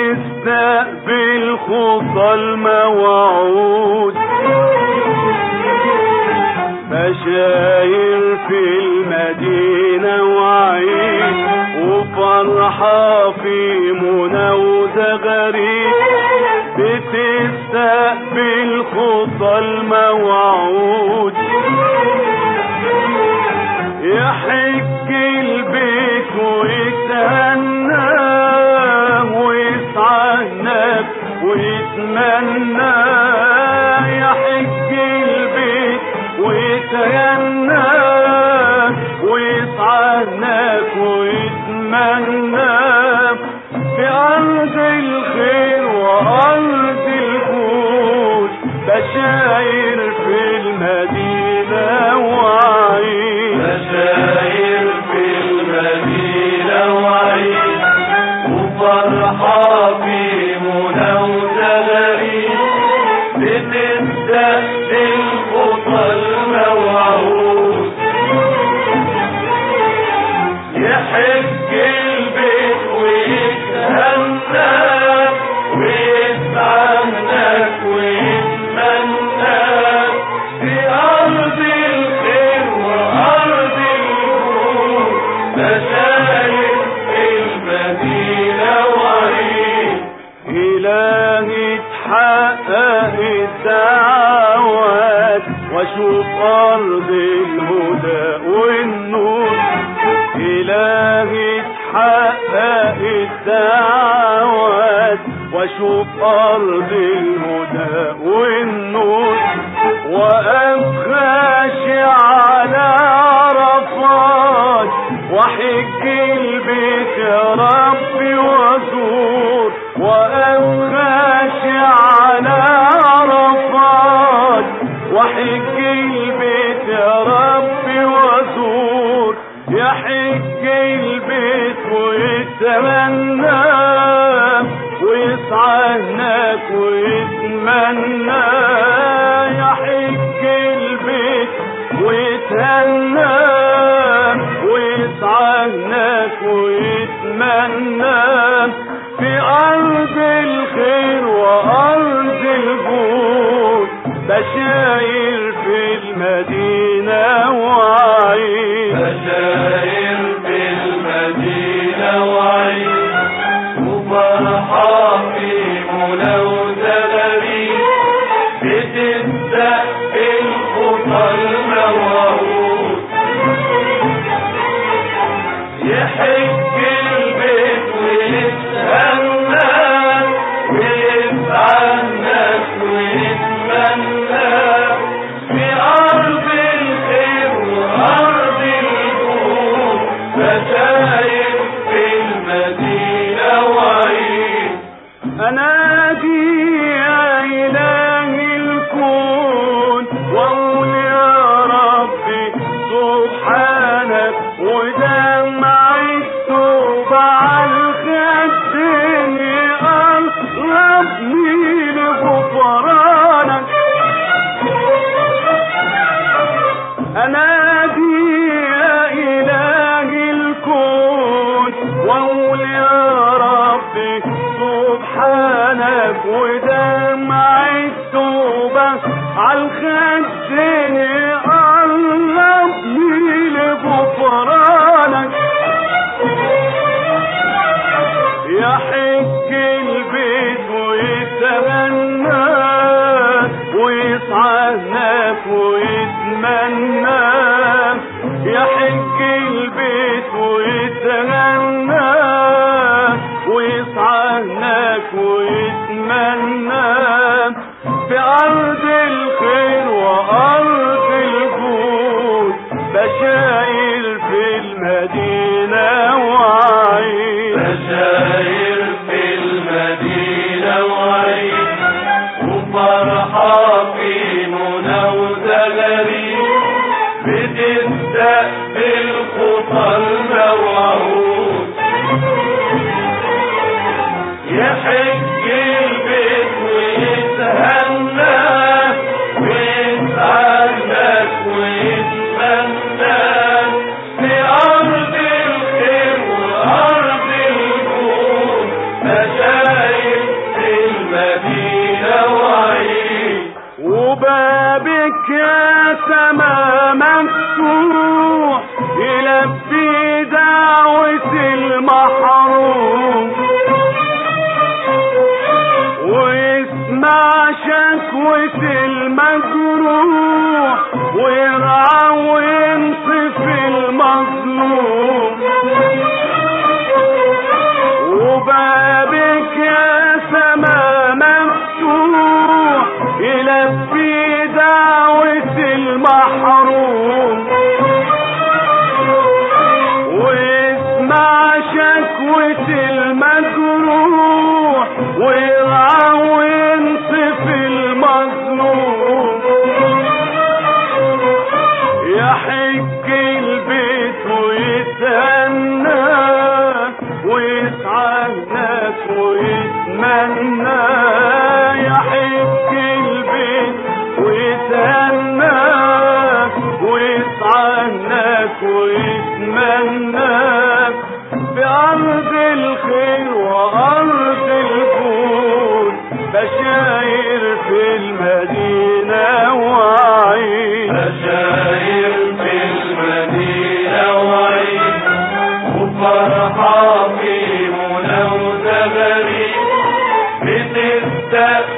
بتستقبل خطى الموعود بشاير في المدينة وعيد وفرحة في منى وزغاريد بتستقبل خطى الموعود يحج البيت ويتهنى ويسعى هناك ويتمنى يحج البيت ويتهنى ويسعى هناك ويتمنى في أرض الخير وأرض الجود بشاير في المدينة وعيد بشاير في المدينة وعيد وفرحة في منى وزغاريد بتبدأ الخطى الموعود يحج البيت ويتهنى ويسعى هناك ويتمنى في أرض الخير وأرض الجود بشاير المدينة وعيد إلهي تحقق الدعوات واشوف أرض الهدى والنور إلهي تحقق الدعوات واشوف أرض الهدى والنور وأبخش على عرفات وحج البيت يا ربي وازور وأبخش على عرفات وحج البيت يا ربي وازور يحج البيت ويتمنى ويسعى هناك ويتمنى يحج البيت ويتهنى ويسعى هناك ويتمنى في أرض الخير وأرض الجود بشاير في المدينة وعيد بشاير في المدينة وعيد وفرحة في منى وزغاريد بتبدأ الخطى الموعود يحج البيت ويتهنى ويسعى الناس ويتمنى في أرض الخير وأرض الجود بشاير في المدينة وعيد أنادي يا إله الكون وأقول يا ربي سبحانك ودمع التوبة على الخدين قربني لغفرانك أنادي يا إله الكون وأقول يا ربي سبحانك ودمع التوبة عالخدين قربني لغفرانك يحج البيت ويتمنى ويسعى هناك ويتمنى يحج البيت ويتغنى ويسعى هناك ويتمنى في أرض الخير وأرض الجود بشاير في المدينة وعيد بشاير في المدينة وعيد وفرحة في منى وزغاريد بتستقبل خطى الموعود يحج البيت ويتهنى ويسعى الناس ويتمنى في أرض الخير وأرض الجود بشاير ويتهنى يحب البيت ويتهنى ويسعى هناك ويتمنى بأرض الخير وأرض الجود بشاير في المدينة وعين بشاير في المدينة وعيد وفرحة في منى وزغري بتستقبل